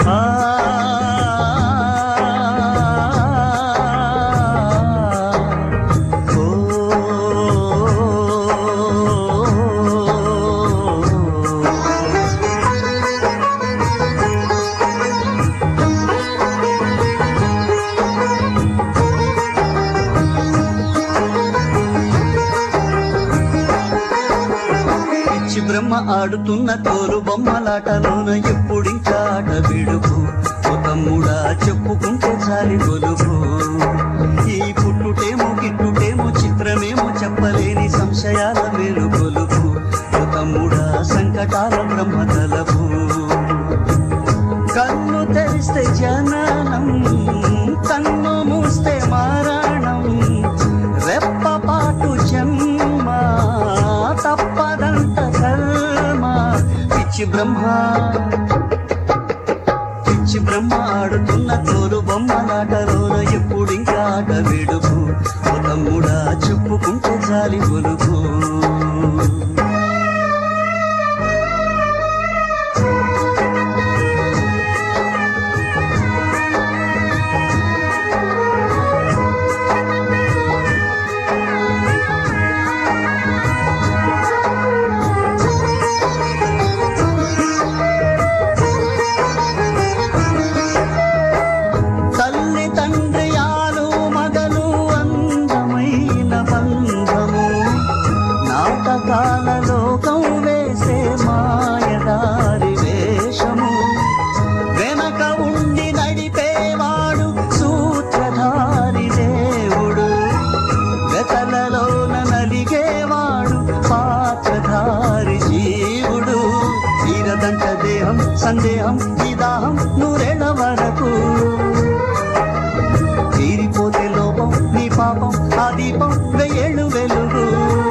ఆ ఓ పిచ్చి బ్రహ్మ ఆడుతున్న తోలు బొమ్మలాటలోన ఎప్పుడింకా ఆట విడుపు ఓ తమ్ముడా చెప్పుకుంటే చాలి గొలుపు ఈ పుట్టుటేమో గిట్టుటేమో చిత్రమేమో చెప్పలేని సంశయాల మేలు గొలుపు ఓ తమ్ముడా సంకటాల బ్రహ్మ తలపు కన్ను తెరిస్తే జననం కన్ను మూస్తే మారణం రెప్పపాటు జన్మ తప్పదంత కర్మ పిచ్చి బ్రహ్మ పిచ్చి బ్రహ్మ ఆడుతున్న తోలు బొమ్మలాటలోన ఎప్పుడింకా ఆట విడుపు ఓ తమ్ముడా చెప్పుకుంటే చాలి గొలుపు తల్లి తండ్రి ఆలు మగలు అందమైన బంధము నాటకాల లోకం వేసే మాయదారి వేషము వెనక ఉండి నడిపేవాడు సూత్రధారి దేవుడు వెతలలోన నలిగేవాడు పాత్రధారి జీవుడు తీరదంట దేహం సందేహం ఈ దాహం నూరేళ్ల వరకు తీరిపోతే లోపం నీ పాపం ఆ దీపం వెయ్యేళ్ళు వెలుగు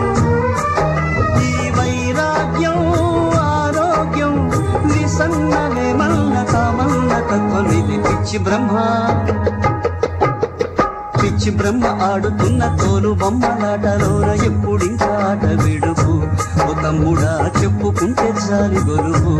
ఈ వైరాగ్యం ఆరోగ్యం విసన్నమే మల్ల కామల్ల తత్వం ఇది పిచ్చి బ్రహ్మ పిచ్చి బ్రహ్మ ఆడుతున్న తోలు బొమ్మలాటలోన ఎప్పుడింకా ఆట విడుపు ఓ తమ్ముడా చెప్పుకుంటే చాలి గొలుపు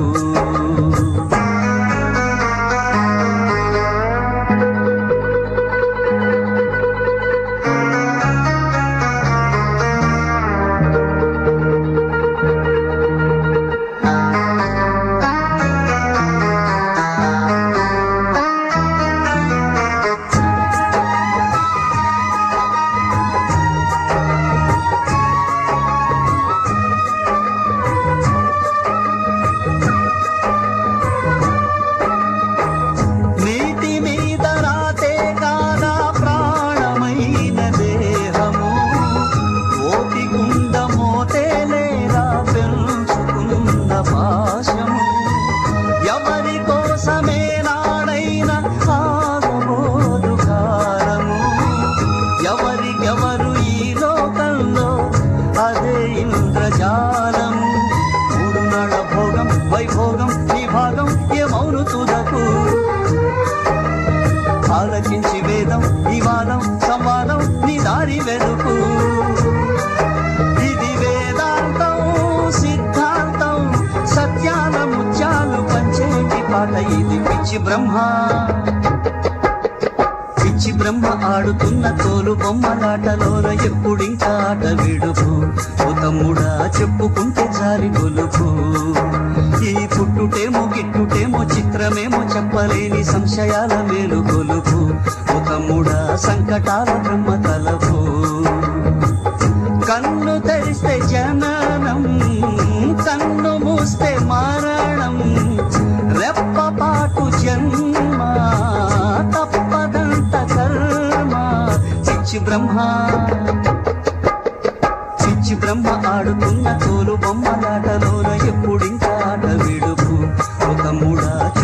నీటి మీద రాతే కాదా ప్రాణమైన దేహము ఓటి గుండ మోతే లేరా పెంచుకున్న పాశము ఎవరి కోసమే నాడైనా ఆగబోదు కాలము ఎవరికెవరు ఈ లోకంలో అదే ఇంద్రజాలము మూడు నాళ్ళ భోగం వైభోగం విభాగం ఏమౌను తుదకు ఆలకించి వేదం వివాదం సంవాదం నీ దారి వెనుకు ఇది వేదాంతం సిద్ధాంతం సత్యాల ముత్యాలు పంచేటి పాట ఇది పిచ్చి బ్రహ్మ పిచ్చి బ్రహ్మ ఆడుతున్న తోలు బొమ్మలాటలోన ఎప్పుడింకా ఆట విడుపు ఓ తమ్ముడా చెప్పుకుంటే చాలి గొలుపు ఈ పుట్టుటేమో గిట్టుటేమో చిత్రమేమో చెప్పలేని సంశయాల మేలు గొలుపు ఓ తమ్ముడా సంకటాల బ్రహ్మ తలపు కన్ను తెరిస్తే జననం కన్ను మూస్తే మారణం రెప్పపాటు జన్మ తప్పదంత కర్మ చిచ్చి బ్రహ్మ చిచ్చి బ్రహ్మ ఆడుతున్న తోలు బొమ్మలాటలోన ఎప్పుడింకా ఆట విడుపు ఒక మూడా